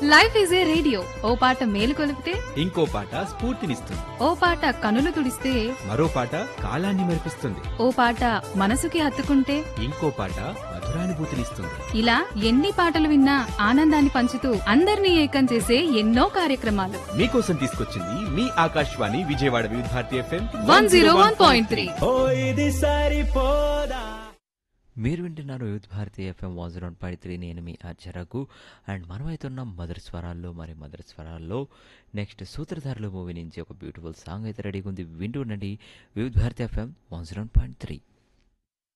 life is a radio ఓ పాట మేలు కొలిపితే ఇంకో పాట స్ఫూర్తినిస్తుంది ఓ పాట కనులు తుడిస్తే మరో పాట కాలాన్ని మెరిపిస్తుంది ఓ పాట మనసుకి హత్తుకుంటే ఇంకో పాట మధురానుభూతినిస్తుంది ఇలా ఎన్ని పాటలు విన్నా ఆనందాన్ని పంచుతూ అందరినీ ఏకం చేసే ఎన్నో కార్యక్రమాలు మీకోసం తీసుకొచ్చింది మీ Akashvani Vijayawada Vividh Bharati FM one zero one point three ఓ ఇది సరిపోదా మీరు వింటున్నారు యూత్ భారతి ఎఫ్ఎం వాజ్ రౌండ్ పాయింట్ త్రీ నేను మీ ఆచరకు అండ్ మనమైతున్నాం మధుర స్వరాల్లో మరి మధుర స్వరాల్లో నెక్స్ట్ సూత్రధారులు మూవీ నుంచి ఒక బ్యూటిఫుల్ సాంగ్ అయితే రెడీగా ఉంది వింటూ ఉండండి Vividh Bharati FM one zero point three